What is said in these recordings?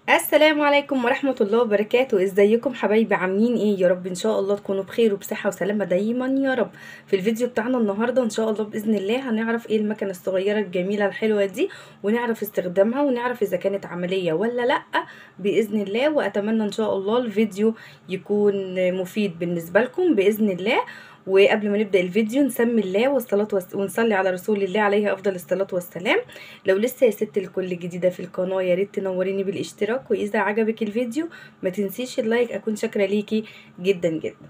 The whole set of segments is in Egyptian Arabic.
السلام عليكم ورحمة الله وبركاته ازيكم حبايبي عاملين ايه يا رب ان شاء الله تكونوا بخير وبصحة وسلامة دايما يا رب في الفيديو بتاعنا النهاردة ان شاء الله بإذن الله هنعرف ايه المكنة الصغيرة الجميلة الحلوة دي ونعرف استخدامها ونعرف اذا كانت عملية ولا لا بإذن الله واتمنى ان شاء الله الفيديو يكون مفيد بالنسبة لكم بإذن الله وقبل ما نبدا الفيديو نسمي الله والصلاه والس... ونصلي على رسول الله عليه افضل الصلاه والسلام لو لسه يا ست الكل جديده في القناه يا ريت تنوريني بالاشتراك واذا عجبك الفيديو ما تنسيش اللايك اكون شاكره ليكي جدا جدا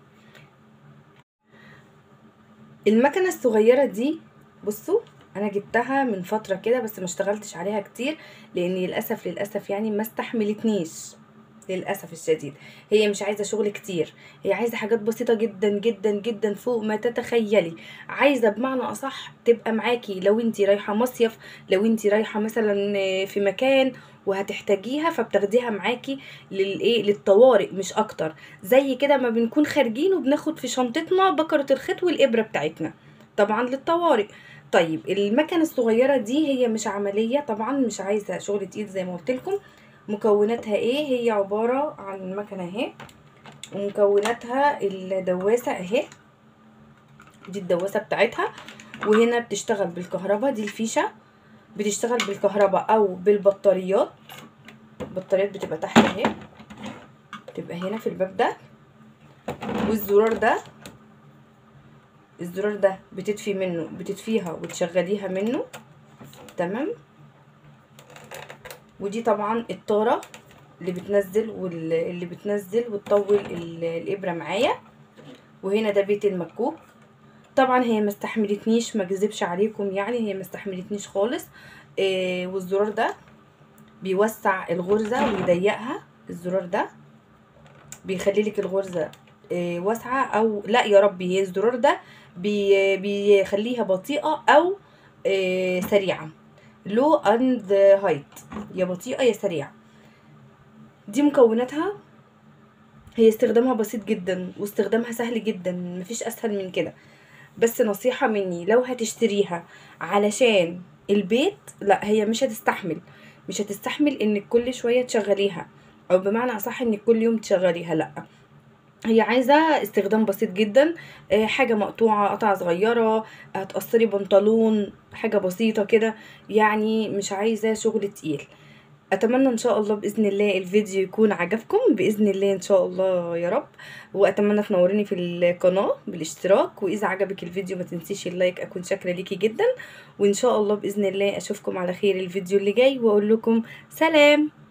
المكنه الصغيره دي بصوا انا جبتها من فتره كده بس ما اشتغلتش عليها كتير لاني للاسف للاسف يعني ما استحملتنيش للاسف الشديد هي مش عايزه شغل كتير هي عايزه حاجات بسيطه جدا جدا جدا فوق ما تتخيلي عايزه بمعنى اصح تبقى معاكي لو انت رايحه مصيف لو انت رايحه مثلا في مكان وهتحتاجيها فبتاخديها معاكي للايه للطوارئ مش اكتر زي كده ما بنكون خارجين وبناخد في شنطتنا بكره الخيط والابره بتاعتنا طبعا للطوارئ طيب المكنه الصغيره دي هي مش عمليه طبعا مش عايزه شغل تقيل زي ما قلت لكم مكوناتها ايه هي عبارة عن المكنة اهي ومكوناتها الدواسة اهي دي الدواسة بتاعتها وهنا بتشتغل بالكهرباء دي الفيشة بتشتغل بالكهرباء او بالبطاريات البطاريات بتبقى تحت اهي بتبقى هنا في الباب ده والزرار ده الزرار ده بتطفي منه بتطفيها وتشغليها منه تمام ودي طبعا الطارة اللي بتنزل واللي بتنزل وتطول الابرة معايا وهنا ده بيت المكوك طبعا هي ما استحملتنيش ما اكذبش عليكم يعني هي ما استحملتنيش خالص آه والزرار ده بيوسع الغرزة ويضيقها الزرار ده بيخلي لك الغرزة آه واسعة او لا يا ربي هي الزرار ده بي بيخليها بطيئة او آه سريعة لو اند هايت يا بطيئة يا سريعة دي مكوناتها هي استخدامها بسيط جدا واستخدامها سهل جدا مفيش اسهل من كده بس نصيحة مني لو هتشتريها علشان البيت لا هي مش هتستحمل مش هتستحمل انك كل شوية تشغليها او بمعنى اصح انك كل يوم تشغليها لا هي عايزة استخدام بسيط جدا حاجة مقطوعة قطعة صغيرة هتقصري بنطلون حاجة بسيطة كده يعني مش عايزة شغل تقيل اتمنى ان شاء الله باذن الله الفيديو يكون عجبكم باذن الله ان شاء الله يا رب واتمنى تنوروني في القناه بالاشتراك واذا عجبك الفيديو ما تنسيش اللايك اكون شاكره ليكي جدا وان شاء الله باذن الله اشوفكم على خير الفيديو اللي جاي واقول لكم سلام